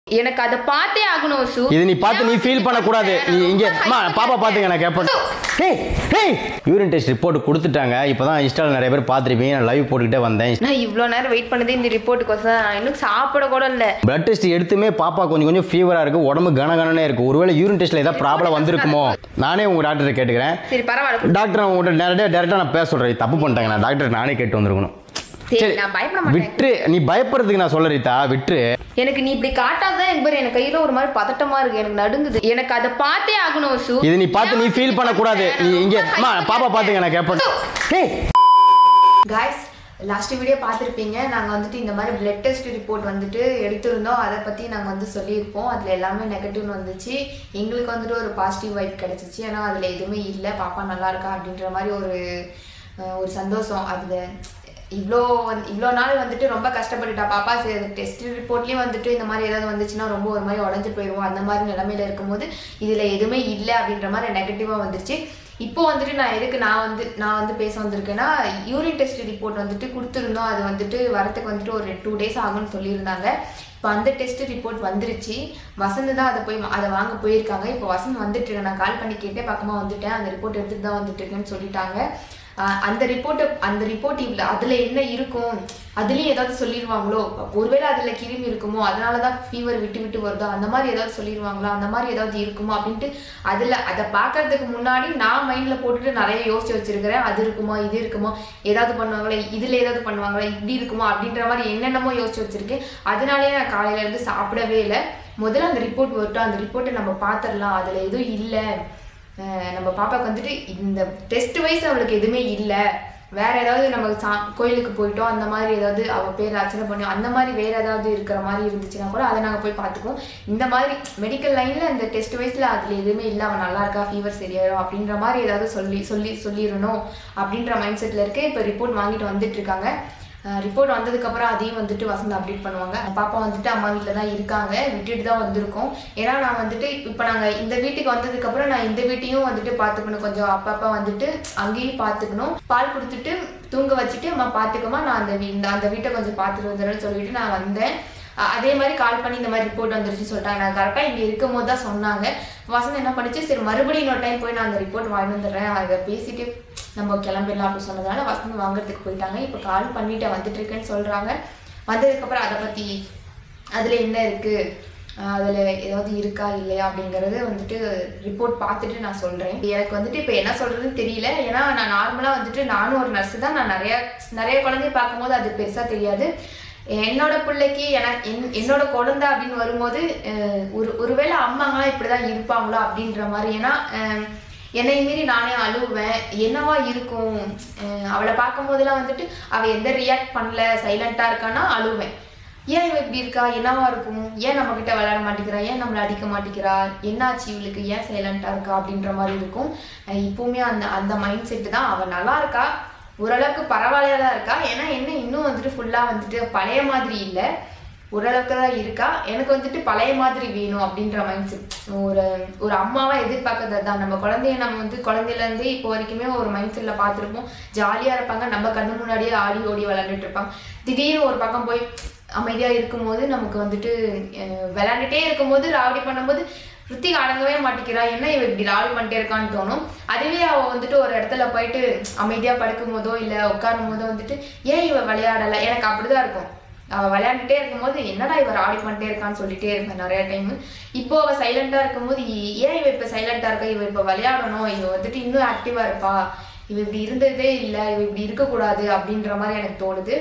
எனக்கு அதை பார்த்தே ஆகணும் சு இது நீ பார்த்து நீ ஃபீல் பண்ணக்கூடாது நீ இங்கே அம்மா பாப்பா பார்த்துங்க நான் கேட்பேன் hey hey urine test report கொடுத்துட்டாங்க இப்போ தான் இன்ஸ்டாவில் நிறைய பேர் பார்த்துருப்பீங்க நான் லைவ் போட்டுக்கிட்டே வந்தேன் நான் இவ்வளோ நேரம் வெயிட் பண்ணதே இந்த ரிப்போர்ட்டுக்கோசம் நான் இன்னும் சாப்பிட கூட இல்லை பிளட் டெஸ்ட் எடுத்துமே பாப்பா கொஞ்சம் கொஞ்சம் ஃபீவராக இருக்குது உடம்பு கனகனனே இருக்குது ஒருவேளை யூரின் டெஸ்ட்டில் ஏதாவது ப்ராப்ளம் வந்திருக்குமோ நானே உங்கள் டாக்டரை கேட்டுக்கிறேன் சரி பரவாயில்ல டாக்டர் உங்கள்கிட்ட நேரடியாக டேரெக்டாக நான் பேச சொல்கிறேன் தப்பு பண்ணிட்டாங்க நான் டாக்டர் நானே கேட்டு வந்திருக்கணும் சரி நான் பயப்பட மாட்டேன் விட்டுரு நீ பயப்படுறதுக்கு நான் சொல்ல ரீதா விட்டுரு எனக்கு நீ இப்படி காட்டாதான் எனக்கு பாரு எனக்கு கையில ஒரு மாதிரி பதட்டமா இருக்கு எனக்கு நடுங்குது எனக்கு அதை பார்த்தே ஆகணும் சு இது நீ பார்த்து நீ ஃபீல் பண்ணக்கூடாது நீ இங்கே அம்மா பாப்பா பார்த்துங்க நான் கேட்பேன் ஹேய் காய்ஸ் லாஸ்ட் வீடியோ பார்த்துருப்பீங்க நாங்கள் வந்துட்டு இந்த மாதிரி பிளட் டெஸ்ட் ரிப்போர்ட் வந்துட்டு எடுத்திருந்தோம் அதை பற்றி நாங்கள் வந்து சொல்லியிருப்போம் அதில் எல்லாமே நெகட்டிவ்னு வந்துச்சு எங்களுக்கு வந்துட்டு ஒரு பாசிட்டிவ் வைப் கிடச்சிச்சு ஏன்னா அதில் எதுவுமே இல்லை பாப்பா நல்லா இருக்கா அப்படின்ற மாதிரி ஒரு அஹ், ஒரு சந்தோஷம் அதில் இவ்வளோ வந்து இவ்வளோ நாள் வந்துட்டு ரொம்ப கஷ்டப்பட்டுட்டா பாப்பா டெஸ்ட் ரிப்போர்ட்லேயும் வந்துட்டு இந்த மாதிரி ஏதாவது வந்துச்சுன்னா ரொம்ப ஒரு மாதிரி உடஞ்சி போயிடுவோம் அந்த மாதிரி நிலமையில இருக்கும்போது இதில் எதுவுமே இல்லை அப்படின்ற மாதிரி நெகட்டிவாக வந்துருச்சு இப்போ வந்துட்டு நான் எதுக்கு நான் வந்து நான் வந்து பேச வந்திருக்கேன்னா யூரின் டெஸ்ட் ரிப்போர்ட் வந்துட்டு கொடுத்துருந்தோம் அது வந்துட்டு வரத்துக்கு வந்துட்டு ஒரு டூ டேஸ் ஆகும்னு சொல்லியிருந்தாங்க இப்போ அந்த டெஸ்ட் ரிப்போர்ட் வந்துருச்சு வசந்த் தான் அதை போய் அதை வாங்க போயிருக்காங்க இப்போ வசந்த் வந்துட்டு இருக்கு. நான் கால் பண்ணி கேட்டே பக்கமாக வந்துட்டேன் அந்த ரிப்போர்ட் எடுத்துட்டு தான் வந்துட்டு இருக்கேன்னு சொல்லிட்டாங்க ஆஹ் அந்த ரிப்போர்ட்டை அந்த ரிப்போர்ட் இவ்வளோ அதில் என்ன இருக்கும் அதுலேயும் ஏதாவது சொல்லிடுவாங்களோ ஒருவேளை அதில் கிருமி இருக்குமோ அதனால தான் ஃபீவர் விட்டு விட்டு வருதோ அந்த மாதிரி ஏதாவது சொல்லிடுவாங்களோ அந்த மாதிரி ஏதாவது இருக்குமோ அப்படின்ட்டு அதில் அதை பார்க்கறதுக்கு முன்னாடி நான் மைண்டில் போட்டுட்டு நிறைய யோசிச்சு வச்சிருக்கிறேன் அது இருக்குமா இது இருக்குமா ஏதாவது பண்ணுவாங்களா இதில் ஏதாவது பண்ணுவாங்களா இப்படி இருக்குமா அப்படின்ற மாதிரி என்னென்னமோ யோசிச்சு வச்சிருக்கேன் அதனாலேயே நான் காலையில இருந்து சாப்பிடவே இல்லை முதல்ல அந்த ரிப்போர்ட் வரட்டும் அந்த ரிப்போர்ட்டை நம்ம பார்த்துடலாம் அதில் எதுவும் இல்லை அஹ் நம்ம பாப்பாக்கு வந்துட்டு இந்த டெஸ்ட் வைஸ் அவளுக்கு எதுவுமே இல்லை வேற ஏதாவது நம்ம சா கோயிலுக்கு போயிட்டோம் அந்த மாதிரி ஏதாவது அவள் பேர் அர்ச்சனை பண்ணி அந்த மாதிரி வேற ஏதாவது இருக்கிற மாதிரி இருந்துச்சுன்னா கூட அதை நாங்கள் போய் பார்த்துக்குவோம் இந்த மாதிரி மெடிக்கல் லைனில் இந்த டெஸ்ட் வைஸில் அதில் எதுவுமே இல்லை அவன் நல்லா இருக்கா ஃபீவர் சரியாயிடும் அப்படின்ற மாதிரி ஏதாவது சொல்லி சொல்லி சொல்லிடணும் அப்படின்ற மைண்ட் செட்டில் இருக்கு இப்போ ரிப்போர்ட் வாங்கிட்டு வந்துட்டு இருக்காங்க ரிப்போர்ட் வந்ததுக்கப்புறம் அதையும் வந்துட்டு வசந்த் அப்டேட் பண்ணுவாங்க பாப்பா வந்துட்டு அம்மா வீட்டில் தான் இருக்காங்க விட்டுட்டு தான் வந்திருக்கோம் ஏன்னா நான் வந்துட்டு இப்போ நாங்கள் இந்த வீட்டுக்கு வந்ததுக்கப்புறம் நான் இந்த வீட்டையும் வந்துட்டு பார்த்துக்கணும் கொஞ்சம் அப்பப்போ வந்துட்டு அங்கேயும் பார்த்துக்கணும் பால் கொடுத்துட்டு தூங்க வச்சுட்டு அம்மா பார்த்துக்கமா நான் அந்த வீ இந்த அந்த வீட்டை கொஞ்சம் பார்த்துட்டு வந்துடுறேன்னு சொல்லிட்டு நான் வந்தேன் அ- அதே மாதிரி கால் பண்ணி இந்த மாதிரி ரிப்போர்ட் வந்துருச்சுன்னு சொல்லிட்டாங்க நான் கரெக்டாக இங்கே இருக்கும் போது தான் சொன்னாங்க வசந்த் என்ன பண்ணுச்சு சரி மறுபடியும் இன்னொரு டைம் போய் நான் அந்த ரிப்போர்ட் வாங்கி வந்துடுறேன் அதை பேசிட்டு நம்ம கிளம்பிடலாம் அப்படின்னு சொன்னதால வசந்த் வாங்குறதுக்கு போயிட்டாங்க இப்போ கால் பண்ணிட்டு வந்துட்டு இருக்கேன்னு சொல்கிறாங்க வந்ததுக்கப்புறம் அதை பற்றி அதில் என்ன இருக்குது அதில் ஏதாவது இருக்கா இல்லையா அப்படிங்கிறது வந்துட்டு ரிப்போர்ட் பார்த்துட்டு நான் சொல்கிறேன் எனக்கு வந்துட்டு இப்போ என்ன சொல்கிறதுன்னு தெரியல ஏன்னா நான் நார்மலாக வந்துட்டு நானும் ஒரு நர்ஸு தான் நான் நிறைய நிறைய குழந்தைய பார்க்கும்போது அது பெருசாக தெரியாது என்னோட பிள்ளைக்கு எனக்கு என் என்னோட குழந்தை அப்படின்னு வரும்போது அஹ், ஒரு ஒருவேளை அம்மாங்களாம் இப்படி தான் இருப்பாங்களா அப்படின்ற மாதிரி ஏன்னா அஹ், என்னை மீறி நானே அழுவேன் என்னவா இருக்கும் அஹ், அவளை பார்க்கும்போதெல்லாம் வந்துட்டு அவள் எந்த ரியாக்ட் பண்ணல சைலண்ட்டாக இருக்கான்னா அழுவேன் ஏன் இவ இப்படி இருக்கா என்னவா இருக்கும் ஏன் நம்ம கிட்ட விளையாட மாட்டேங்கிறா ஏன் நம்மளை அடிக்க மாட்டேங்கிறா என்னாச்சு இவளுக்கு ஏன் சைலண்டா இருக்கா அப்படின்ற மாதிரி இருக்கும் அஹ் இப்பவுமே அந்த அந்த மைண்ட் செட்டு தான் அவ நல்லா இருக்கா ஓரளவுக்கு பரவாயில்லையா தான் இருக்கா ஏன்னா என்ன இன்னும் வந்துட்டு ஃபுல்லா வந்துட்டு பழைய மாதிரி இல்லை ஓரளவுக்கு தான் இருக்கா எனக்கு வந்துட்டு பழைய மாதிரி வேணும் அப்படின்ற மைண்ட் செட் ஒரு ஒரு அம்மாவா எதிர்பார்க்கறது தான் நம்ம குழந்தைய நம்ம வந்து குழந்தையிலேருந்தே இப்போ வரைக்குமே ஒரு மைண்ட் செட்டில் பார்த்துருப்போம் ஜாலியாக இருப்பாங்க நம்ம கண்ணு முன்னாடியே ஆடி ஓடி விளாண்டுட்டு இருப்பாங்க திடீர்னு ஒரு பக்கம் போய் அமைதியாக இருக்கும்போது நமக்கு வந்துட்டு அஹ், விளையாண்டுட்டே இருக்கும்போது ராவடி பண்ணும்போது ருத்திக் அடங்கவே மாட்டேங்கிறா என்ன இவ இப்படி ராவடி பண்ணிட்டே இருக்கான்னு தோணும் அதுவே அவ வந்துட்டு ஒரு இடத்துல போயிட்டு அமைதியா படுக்கும் போதோ இல்ல உட்காரும் போதோ வந்துட்டு ஏன் இவ விளையாடல எனக்கு அப்படிதான் இருக்கும் அவ விளையாண்டுட்டே இருக்கும்போது என்னடா இவ ராவடி பண்ணிட்டே இருக்கான்னு சொல்லிட்டே இருப்பேன் நிறைய டைம் இப்போ அவ சைலண்டா இருக்கும்போது இ- ஏன் இவ இப்ப சைலண்டா இருக்கா இவ இப்ப விளையாடணும் இவ வந்துட்டு இன்னும் ஆக்டிவா இருப்பா இவ இப்படி இருந்ததே இல்லை இவ இப்படி இருக்கக்கூடாது அப்படின்ற மாதிரி எனக்கு தோணுது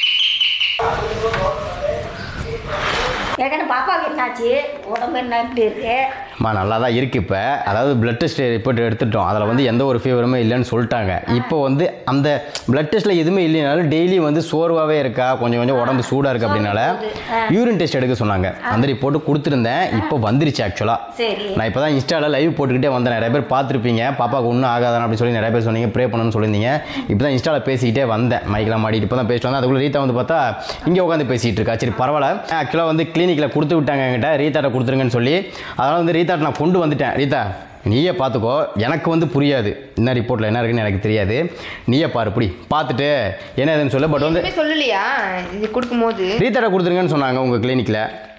ஏற்கனவே பாப்பாவுக்கு என்னாச்சு உடம்பு என்ன இப்படி இருக்கு அம்மா நல்லா தான் இருக்குது இப்போ அதாவது பிளட் டெஸ்ட் ரிப்போர்ட் எடுத்துட்டோம் அதில் வந்து எந்த ஒரு ஃபீவருமே இல்லைன்னு சொல்லிட்டாங்க இப்போ வந்து அந்த பிளட் டெஸ்ட்டில் எதுவுமே இல்லைனாலும் டெய்லி வந்து சோர்வாகவே இருக்கா கொஞ்சம் கொஞ்சம் உடம்பு சூடாக இருக்குது அப்படின்னால யூரின் டெஸ்ட் எடுக்க சொன்னாங்க அந்த ரிப்போர்ட்டு கொடுத்துருந்தேன் இப்போ வந்துருச்சு ஆக்சுவலாக சரி நான் இப்போ தான் இன்ஸ்டாவில் லைவ் போட்டுக்கிட்டே வந்தேன் நிறைய பேர் பார்த்துருப்பீங்க பாப்பாவுக்கு ஒன்றும் ஆகாதான் அப்படின்னு சொல்லி நிறைய பேர் சொன்னீங்க ப்ரே பண்ணணும்னு சொல்லியிருந்தீங்க இப்போ தான் இன்ஸ்டாவில் பேசிக்கிட்டே வந்தேன் மைக்கெலாம் மாட்டிட்டு இப்போ தான் பேசிட்டு வந்தேன் அதுக்குள்ளே ரீதா வந்து பார்த்தா இங்கே உட்காந்து பேசிகிட்டு இருக்கா சரி பரவாயில்ல ஆக்சுவலாக வந்து கிளினிக்கில் கொடுத்து விட்டாங்க என்கிட்ட ரீதாட்ட கொடுத்துருங்கன்னு சொல்லி அதனால் வந்து ரீதாட்ட நான் கொண்டு வந்துட்டேன் ரீதா நீயே பார்த்துக்கோ எனக்கு வந்து புரியாது என்ன ரிப்போர்ட்டில் என்ன இருக்குன்னு எனக்கு தெரியாது நீயே பாரு இப்படி பார்த்துட்டு என்ன ஏதுன்னு சொல்லு பட் வந்து எதுவுமே சொல்லலையா இது கொடுக்கும்போது ரீதாட்ட கொடுத்துருங்கன்னு சொன்னாங்க உங்கள் கிளினிக்கில்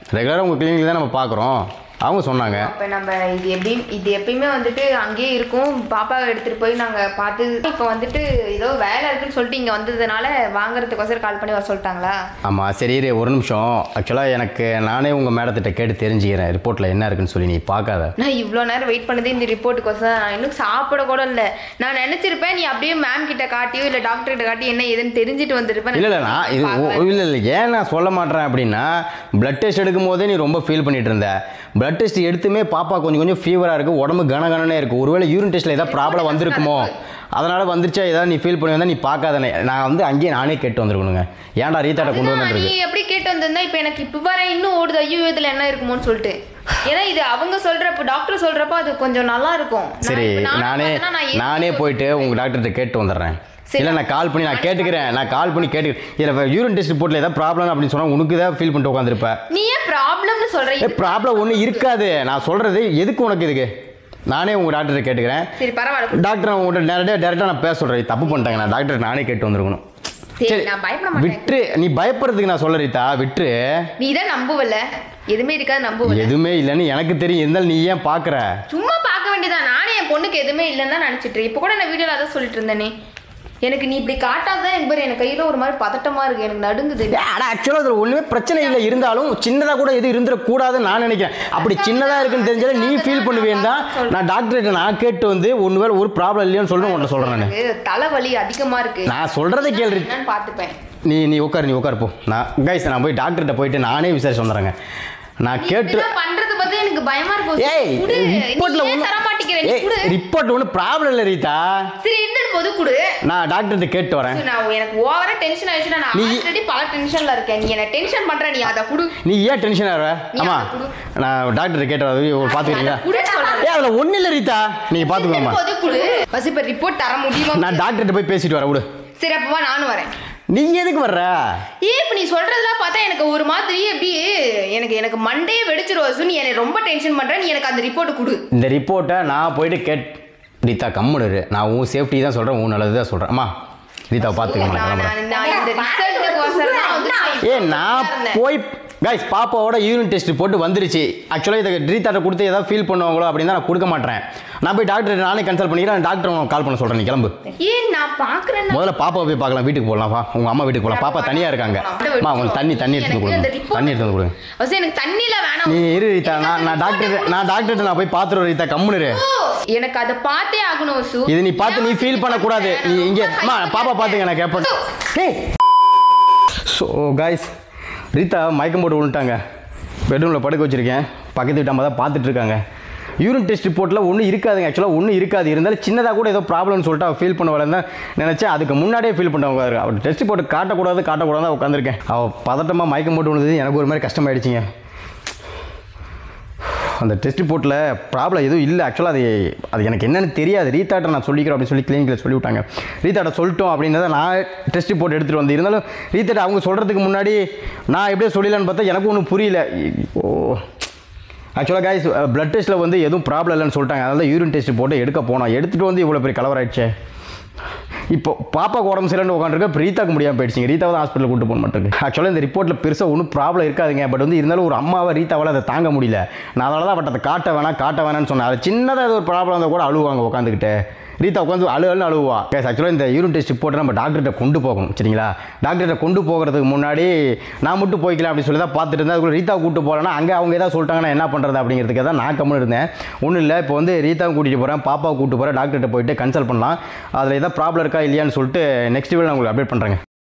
ரெகுலராக உங்கள் கிளினிக்கில் தான் நம்ம பார்க்குறோம் அவங்க சொன்னாங்க அப்போ நம்ம இது எப்படி இது எப்பயுமே வந்துட்டு அங்கேயே இருக்கும் பாப்பாவை எடுத்துகிட்டு போய் நாங்கள் பார்த்து இப்போ வந்துட்டு ஏதோ வேலை இருக்குன்னு சொல்லிட்டு இங்கே வந்ததுனால வாங்குறதுக்கோசரம் கால் பண்ணி வர சொல்லிட்டாங்களா ஆமாம் சரி இரு, ஒரு நிமிஷம் ஆக்சுவலாக எனக்கு நானே உங்கள் மேடத்திட்ட கேட்டு தெரிஞ்சுக்கிறேன் ரிப்போர்ட்டில் என்ன இருக்குன்னு சொல்லி நீ பார்க்காத நான் இவ்வளோ நேரம் வெயிட் பண்ணதே இந்த ரிப்போர்ட்டுக்கோசரம் நான் இன்னும் சாப்பிட கூட இல்லை நான் நினச்சிருப்பேன் நீ அப்படியே மேம் கிட்ட காட்டியோ இல்லை டாக்டர் கிட்ட காட்டி என்ன ஏதுன்னு தெரிஞ்சுட்டு வந்திருப்பேன் இல்லை இல்லை நான் இது ஓ- இல்லை இல்லை ஏன் நான் சொல்ல மாட்டேறேன் அப்படின்னா பிளட் டெஸ்ட் எடுக்கும் போதே நீ ரொம்ப ஃபீல் பண்ணிட்டு இருந்த பிளட் டெஸ்ட் எடுத்துமே பாப்பா கொஞ்சம் கொஞ்சம் ஃபீவராக இருக்குது உடம்பு கனகனனே இருக்குது ஒருவேளை யூரின் டெஸ்ட்டில் ஏதாவது ப்ராப்ளம் வந்திருக்குமோ அதனால் வந்துருச்சா ஏதாவது நீ ஃபீல் பண்ணி வந்தால் நீ பார்க்காதனே நான் வந்து அங்கேயே நானே கேட்டு வந்திருக்கணுங்க ஏன்டா ரீத்தாட்ட கொண்டு அதுதான் வந்துருக்கு நீ எப்படி கேட்டு வந்திருந்தா இப்போ எனக்கு இப்போ வர இன்னும் ஓடுது ஐயோ இதில் என்ன இருக்குமோன்னு சொல்லிட்டு ஏன்னா இது அவங்க சொல்றப்ப டாக்டர் சொல்றப்ப அது கொஞ்சம் நல்லா இருக்கும் நான் சரி இப்ப நானே பார்த்தேன்னா நான் ஏன் நானே போயிட்டு உங்கள் டாக்டர்கிட்ட கேட்டு வந்துடுறேன் சரி. இல்லை நான் கால் பண்ணி நான் கேட்டுக்கிறேன் நான் கால் பண்ணி கேட்டுக்கிறேன் இதில் யூரின் டெஸ்ட் ரிப்போர்ட்டில் ஏதாவது ப்ராப்ளம் அப்படின்னு சொன்னால் உனக்கு தான் ஃபீல் பண்ணிட்டு உட்காந்துருப்ப நீ ஏன் ப்ராப்ளம்னு சொல்ற ஏ இது ப்ராப்ளம் ஒன்றும் இருக்காது நான் சொல்கிறது எதுக்கு உனக்கு இதுக்கு நானே உங்கள் டாக்டர்கிட்ட கேட்டுக்கிறேன் சரி பரவாயில்ல டாக்டர் உங்கள்கிட்ட நேரடியாக டேரெக்டாக நான் பேச சொல்கிறேன் தப்பு பண்ணிட்டாங்க நான் டாக்டர் நானே கேட்டு வந்திருக்கணும் சரி நான் பயப்பட மாட்டேன் விட்டுரு நீ பயப்படுறதுக்கு நான் சொல்ல ரீதா விட்டுரு நீ தான் நம்புவல எதுவுமே இருக்காது நம்புவல எதுவுமே இல்லைன்னு எனக்கு தெரியும் இருந்தாலும் நீ ஏன் பார்க்குற சும்மா பார்க்க வேண்டியதான் நானே என் பொண்ணுக்கு எதுவுமே இல்லைன்னு தான் நினச்சிட்டு இருக்கேன் இப்போ கூட நான் வீடியோவில் அதான் சொல்லிட்டு இருந்தேனே எனக்கு நீ இப்படி காட்டாதான் எனக்கு பாரு எனக்கு கையில் ஒரு மாதிரி பதட்டமா இருக்கு எனக்கு நடுங்குது ஆனால் ஆக்சுவலாக அதில் ஒன்றுமே பிரச்சனை இல்லை இருந்தாலும் சின்னதாக கூட எதுவும் இருந்துடக்கூடாதுன்னு நான் நினைக்கிறேன் அப்படி சின்னதாக இருக்குன்னு தெரிஞ்சாலும் நீ ஃபீல் பண்ணுவேன் தான் நான் டாக்டர்கிட்ட நான் கேட்டு வந்து ஒன்று வேலை ஒரு ப்ராப்ளம் இல்லைன்னு சொல்லணும் உன்ட்ட சொல்கிறேன் நான் எனக்கு தலைவலி அதிகமா இருக்கு நான் சொல்கிறத கேள்வி என்னன்னு பார்த்துப்பேன் நீ நீ உட்காரு நீ உட்காரு போ நான் கைஸ் நான் போய் டாக்டர்கிட்ட போயிட்டு நானே விசாரிச்சு வந்துடுறேங்க நான் கேட்டு இதெல்லாம் பண்றது பார்த்தா எனக்கு பயமா இருக்கும் ஏய் குடு ரிப்போர்ட்ல நீ ஏன் ஒன்றும் தர மாட்டேங்கிற நீ குடு ரிப்போர்ட் ஒன்றும் ப்ராப்ளம் இல்லை ரீதா சரி இருந்துட்டு போது குடு நான் டாக்டர்கிட்ட கேட்டு வரேன் சரி, நான் எனக்கு ஓவரா டென்ஷன் ஆயிடுச்சுன்னா நான் நீ- ஆல்ரெடி பல டென்ஷன்ல இருக்கேன் நீ என்ன டென்ஷன் பண்ற நீ அதை குடு நீ ஏன் டென்ஷன் ஆகிற நீ ஆமா அதை கொடு. நான் டாக்டர்கிட்ட கேட்டு வர பார்த்துக்கிறீங்களா குடு சொல்றேன் ஏ அதில் ஒன்றும் இல்லை ரீதா நீங்கள் பார்த்துக்கோமா போது குடு பஸ் இப்ப ரிப்போர்ட் தர முடியுமா நான் டாக்டர்கிட்ட போய் பேசிட்டு வரேன் விடு சரி அப்பவா நானும் வரேன் நீ எதுக்கு வர்ற ஏ இப்ப நீ சொல்றதெல்லாம் பார்த்தா எனக்கு ஒரு மாதிரி அப்படியே எனக்கு எனக்கு மண்டையே வெடிச்சிரும் வசு நீ என்னை ரொம்ப டென்ஷன் பண்ற நீ எனக்கு அந்த ரிப்போர்ட் கொடு இந்த ரிப்போர்ட்டை நான் போயிட்டு கேட் ரீதா கம்முனு நான் உன் சேஃப்டி தான் சொல்கிறேன் உன் நல்லது தான் சொல்கிறேன் அம்மா ரீதாவை பார்த்துக்கமா நான் நான் கிளம்புறேன் நான் இந்த ரிசல்ட்டுக்கு தான் வந்து ஏ நான் போய் கைஸ் பாப்பாவோட யூரின் டெஸ்ட் போட்டு வந்துருச்சு ஆக்சுவலாக இதை ரீதாட்ட கொடுத்து ஏதாவது ஃபீல் பண்ணுவாங்களோ அப்படின்னு தான் நான் கொடுக்க மாட்டேன் நான் போய் டாக்டர் நானே கன்சல்ட் பண்ணிக்கிறேன் டாக்டர் உனக்கு கால் பண்ண சொல்கிறேன் நீ கிளம்பு ஏன் நான் பாக்குறேன் முதல்ல பாப்பாவை போய் பார்க்கலாம் வீட்டுக்கு போகலாம் வா உங்கள் அம்மா வீட்டுக்கு போகலாம் பாப்பா தனியாக இருக்காங்க அம்மா அவங்க தண்ணி தண்ணி எடுத்து வந்து கொடுங்க தண்ணி எடுத்து வந்து கொடுங்க வசு எனக்கு தண்ணில வேணாம் நீ இரு ரீதா நான் நான் டாக்டர் நான் டாக்டர்கிட்ட நான் போய் பார்த்துருவேன் ரீதா கம்முனு இரு. எனக்கு அதை பார்த்தே ஆகணும் வசு இது நீ பார்த்து நீ ஃபீல் பண்ணக்கூடாது நீ இங்கே அம்மா பாப்பா பார்த்துங்க எனக்கு எப்போ ஏய் ஸோ காய்ஸ் ரீதா மயக்கம் போட்டு விழுந்துட்டாங்க பெட்ரூமில் படுக்க வச்சுருக்கேன் பக்கத்து வீட்டு அம்மா தான் பார்த்துட்டு இருக்காங்க யூரின் டெஸ்ட் ரிப்போர்ட்டில் ஒன்றும் இருக்காதுங்க ஆக்சுவலாக ஒன்றும் இருக்காது இருந்தாலும் சின்னதாக கூட ஏதோ ப்ராப்ளம்னு சொல்லிட்டு அவள் ஃபீல் பண்ண வரல நினச்சேன் அதுக்கு முன்னாடியே ஃபீல் பண்ணவங்க அவர் டெஸ்ட் போட்டு காட்டக்கூடாது காட்டக்கூடாது தான் உட்காந்துருக்கேன் அவள் பதட்டமாக மயக்கம் போட்டு விழுந்தது எனக்கு ஒரு மாதிரி கஷ்டமாயிடுச்சிங்க அந்த டெஸ்ட் ரிப்போர்ட்டில் ப்ராப்ளம் எதுவும் இல்லை ஆக்சுவலாக அது அது எனக்கு என்னன்னு தெரியாது ரீதாட்ட நான் சொல்லிக்கிறேன் அப்படின்னு சொல்லி கிளினிக்கில் சொல்லி விட்டாங்க ரீதாட்ட சொல்லிட்டோம் அப்படின்றத நான் டெஸ்ட் ரிப்போர்ட் எடுத்துகிட்டு வந்து இருந்தாலும் ரீதாட்ட அவங்க சொல்கிறதுக்கு முன்னாடி நான் எப்படியே சொல்லலான்னு பார்த்தா எனக்கு ஒன்றும் புரியல ஓ ஆக்சுவலாக காய்ஸ் பிளட் டெஸ்ட்டில் வந்து எதுவும் ப்ராப்ளம் இல்லைன்னு சொல்லிட்டாங்க அதனால யூரின் டெஸ்ட் போட்டு எடுக்க போனோம் எடுத்துகிட்டு வந்து இவ்வளோ பெரிய கலவர் ஆயிடுச்சே இப்போ பாப்பாக்கு உடம்பு சரியில்லைன்னு உட்காந்துருக்க இப்போ ரீதாக்கு முடியாமல் போயிடுச்சிங்க ரீதாவை தான் ஹாஸ்பிட்டல் கூட்டு போக மாட்டேங்குது ஆக்சுவலாக இந்த ரிப்போர்ட்டில் பெருசாக ஒன்றும் ப்ராப்ளம் இருக்காதுங்க பட் வந்து இருந்தாலும் ஒரு அம்மாவை ரீதாவால் அதை தாங்க முடியல நான் அதனால தான் அவட்ட அதை காட்ட வேணாம் காட்ட வேணாம்னு சொன்னேன் அது சின்னதாக ஏதோ ஒரு ப்ராப்ளம் இருந்தால் கூட அழுவாங்க உட்காந்துக்கிட்டு ரீதா உட்காந்து அழு அழுன்னு அழுவா கேஸ் ஆக்சுவலாக இந்த யூரின் டெஸ்ட் ரிப்போர்ட்டை நம்ம டாக்டர்கிட்ட கொண்டு போகணும் சரிங்களா டாக்டர்கிட்ட கொண்டு போகிறதுக்கு முன்னாடி நான் மட்டும் போய்க்கலாம் அப்படின்னு சொல்லி தான் பார்த்துட்டு இருந்தேன் அதுக்குள்ள ரீதா கூட்டு போகலன்னா அங்கே அவங்க ஏதாவது சொல்லிட்டாங்கன்னா என்ன பண்ணுறது அப்படிங்கிறதுக்கு தான் நான் கம்முன்னு இருந்தேன் ஒன்றும் இல்லை இப்போ வந்து ரீதாவை கூட்டிகிட்டு போகிறேன் பாப்பாவை கூட்டு போகிறேன் டாக்டர்கிட்ட போயிட்டு கன்சல்ட் பண்ணலாம் அதில் ஏதாவது ப்ராப்ளம் இருக்கா இல்லையான்னு சொல்லிட்டு நெக்ஸ்ட் வீடியோ நான் உங்களுக்கு அப்டேட் பண்ணுறேங்க